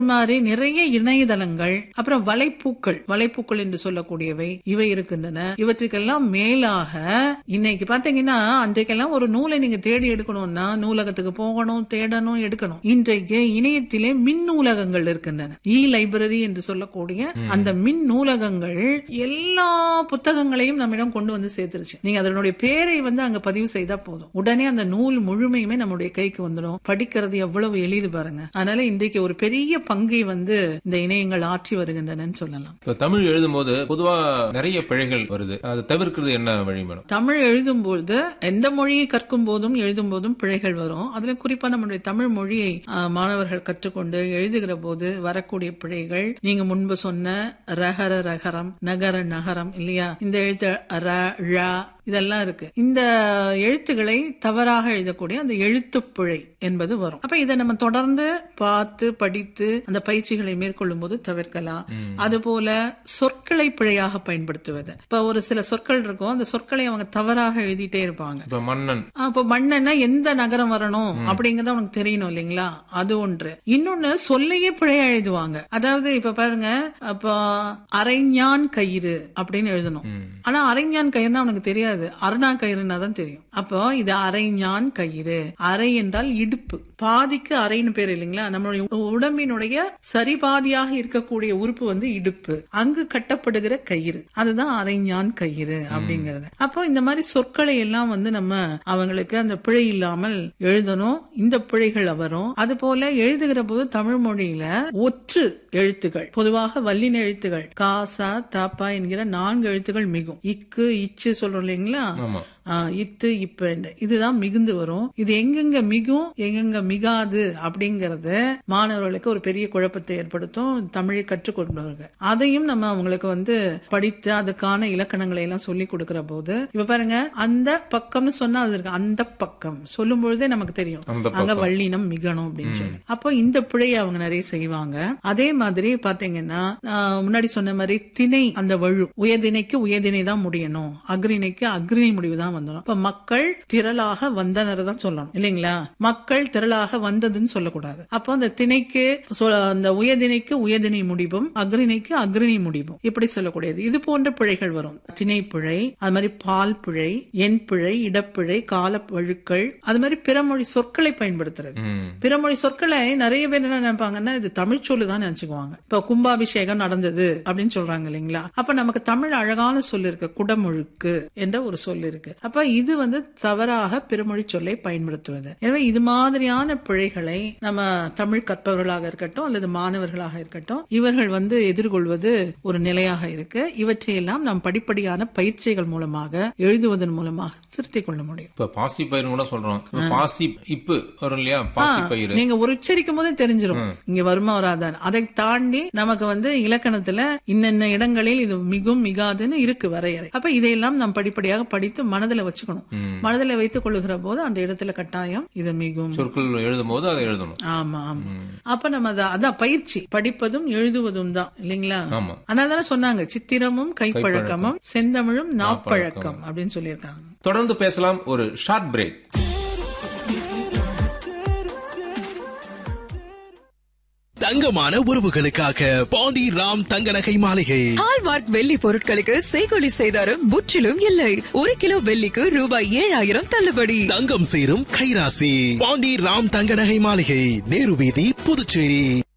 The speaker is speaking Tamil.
மாதிரி நிறைய இணையதளங்கள் அப்புறம் வலைப்பூக்கள் வலைப்பூக்கள் என்று சொல்லக்கூடியவை இவை இருக்கின்றன இவற்றுக்கெல்லாம் மேலாக இன்னைக்கு பாத்தீங்கன்னா அன்றைக்கெல்லாம் ஒரு நூலை நீங்க தேடி எடுக்கணும்னா நூலகத்துக்கு போகணும் தேடணும் எடுக்கணும் இன்றைக்கு இணையத்திலே மின் நூலகங்கள் இருக்கின்றன இ லைப்ரரி என்று சொல்லக்கூடிய அந்த மின் நூலகங்கள் எல்லா புத்தகங்களையும் நம்மிடம் கொண்டு வந்து சேர்த்துருச்சு நீங்க அதனுடைய பேரை வந்து அங்க பதிவு செய்தா போதும் உடனே அந்த நூல் முழுமையுமே நம்முடைய கைக்கு வந்துடும் படிக்கிறது எவ்வளவு எளிது பாருங்க அதனால இன்றைக்கு ஒரு பெரிய பங்கை வந்து இந்த இணையங்கள் ஆற்றி வருகின்றனன்னு சொல்லலாம் இப்ப தமிழ் எழுதும்போது பொதுவா நிறைய பிழைகள் வருது அதை தவிர்க்கிறது என்ன வழி மேடம் தமிழ் எழுதும்போது எந்த மொழியை கற்கும் போதும் எழுதும் போதும் பிழைகள் வரும் அதுல குறிப்பா நம்முடைய தமிழ் மொழியை ஆ, மாணவர்கள் கற்றுக்கொண்டு எழுதுகிற போது வரக்கூடிய பிழைகள் நீங்க முன்பு சொன்ன ரகர ரகரம் நகர நகரம் இல்லையா இந்த எழுத்து ர ழ இதெல்லாம் இருக்கு இந்த எழுத்துக்களை தவறாக எழுதக்கூடிய அந்த எழுத்துப் பிழை என்பது வரும் அப்ப இதை நம்ம தொடர்ந்து பார்த்து படித்து அந்த பயிற்சிகளை மேற்கொள்ளும் போது தவிர்க்கலாம் அதுபோல சொற்களை பிழையாக பயன்படுத்துவது இப்ப ஒரு சில சொற்கள் இருக்கும் அந்த சொற்களை அவங்க தவறாக எழுதிட்டே இருப்பாங்க இப்ப மன்னன் ஆ, அப்ப மண்ணன்னா எந்த நகரம் வரணும் அப்படிங்கறது அவனுக்கு தெரியணும் இல்லைங்களா அது ஒன்று இன்னொன்னு சொல்லையே பிழையா எழுதுவாங்க அதாவது இப்ப பாருங்க அப்ப அரைஞான் கயிறு அப்படின்னு எழுதணும் ஆனா அரைஞான் கயிறுனா அவனுக்கு தெரியாது அருணா கயிறுனா தான் தெரியும் அப்போ இது அரைஞான் கயிறு அரை என்றால் இடுப்பு பாதிக்கு அரைன்னு பேர் இல்லைங்களா நம்மளுடைய உடம்பினுடைய சரிபாதியாக இருக்கக்கூடிய உறுப்பு வந்து இடுப்பு அங்கு கட்டப்படுகிற கயிறு அதுதான் அரைஞான் கயிறு அப்படிங்கிறது அப்போ இந்த மாதிரி சொற்களை எல்லாம் வந்து நம்ம அவங்களுக்கு அந்த பிழை இல்லாமல் எழுதணும் இந்த பிழைகள் வரும் அது போல எழுதுகிற போது தமிழ் மொழியில ஒற்று எழுத்துகள் பொதுவாக வல்லின எழுத்துகள் காசா தாப்பா என்கிற நான்கு எழுத்துகள் மிகும் இக்கு இச்சு சொல்றோம் இல்லைங்களா ஆமா ஆ, இத்து இப்ப இந்த- இதுதான் மிகுந்து வரும் இது எங்கெங்க மிகும் எங்கெங்க மிகாது அப்படிங்கறது மாணவர்களுக்கு ஒரு பெரிய குழப்பத்தை ஏற்படுத்தும் தமிழை கற்றுக்கொண்டவர்கள் அதையும் நம்ம அவங்களுக்கு வந்து படித்து அதுக்கான இலக்கணங்களை எல்லாம் சொல்லி கொடுக்கிற போது இப்ப பாருங்க அந்த பக்கம்னு சொன்னா அது இருக்கு அந்த பக்கம் சொல்லும் பொழுதே நமக்கு தெரியும் அந்த அங்க வள்ளினம் மிகணும் அப்படின்னு சொல்லி அப்போ இந்த பிழையை அவங்க நிறைய செய்வாங்க அதே மாதிரி பாத்தீங்கன்னா ஆஹ், முன்னாடி சொன்ன மாதிரி திணை அந்த வழு உயர்திணைக்கு உயர்திணை தான் முடியணும் அக்ரிணைக்கு அக்ரிணை முடிவு தான் வந்துடும் அப்ப மக்கள் திரளாக வந்தனர் தான் சொல்லணும் இல்லைங்களா மக்கள் திரளாக வந்ததுன்னு சொல்லக்கூடாது அப்போ அந்த திணைக்கு சொ- அந்த உயர்திணைக்கு உயர்திணை முடிவும் அக்ரிணைக்கு அக்ரிணை முடிவும் இப்படி சொல்லக்கூடியது இது போன்ற பிழைகள் வரும் திணை பிழை அது மாதிரி பால் பிழை எண் பிழை இடப்பிழை கால வழுக்கள் அது மாதிரி பிறமொழி சொற்களை பயன்படுத்துறது ம். பிறமொழி சொற்களை நிறைய பேர் என்ன நினைப்பாங்கன்னா இது தமிழ் சொல்லு தான் நினைச்சுக்குவாங்க இப்ப கும்பாபிஷேகம் நடந்தது அப்படின்னு சொல்றாங்க இல்லைங்களா அப்ப நமக்கு தமிழ் அழகான சொல் இருக்கு குடமுழுக்கு என்ற ஒரு சொல் இருக்கு அப்ப இது வந்து தவறாக பிறமொழி சொல்லை பயன்படுத்துவது எனவே இது மாதிரியான பிழைகளை நம்ம தமிழ் கற்பவர்களாக இருக்கட்டும் அல்லது மாணவர்களாக இருக்கட்டும் இவர்கள் வந்து எதிர்கொள்வது ஒரு நிலையாக இருக்கு இவற்றையெல்லாம் நாம் படிப்படியான பயிற்சிகள் மூலமாக எழுதுவதன் மூலமாக திருத்திக் கொள்ள முடியும் இப்ப பாசி பயிர் கூட சொல்றோம் இப்ப பாசி இப்பு வரும் இல்லையா பாசி பயிர் நீங்க ஒரு உச்சரிக்கும் போதே தெரிஞ்சிரும் இங்க வருமா வராதான் அதை தாண்டி நமக்கு வந்து இலக்கணத்துல இன்னென்ன இடங்களில் இது மிகும் மிகாதுன்னு இருக்கு வரையறை அப்ப இதையெல்லாம் நாம் படிப்படியாக படித்து மனதுல வச்சுக்கணும் மனதுல வைத்துக் கொள்ளுகிற போது அந்த இடத்துல கட்டாயம் இது மிகும் சொற்கள் எழுதும் போது அதை எழுதணும் ஆமா ஆமா அப்ப நம்ம அத- அதான் பயிற்சி படிப்பதும் எழுதுவதும் தான் இல்லைங்களா ஆமா அதனால தானே சொன்னாங்க சித்திரமும் கைப்பழக்கமும் செந்தமிழும் நாப்பழக்கம் அப்படின்னு சொல்லியிருக்காங்க தொடர்ந்து பேசலாம் ஒரு ஷார்ட் பிரேக் தங்கமான உறவுகளுக்காக பாண்டி ராம் தங்க நகை மாளிகை ஹால்மார்க் வெள்ளி பொருட்களுக்கு செய்கொலி செய்தாரும் முற்றிலும் இல்லை ஒரு கிலோ வெள்ளிக்கு ரூபாய் ஏழாயிரம் தள்ளுபடி தங்கம் சேரும் கைராசி பாண்டி ராம் தங்க நகை மாளிகை நேரு வீதி புதுச்சேரி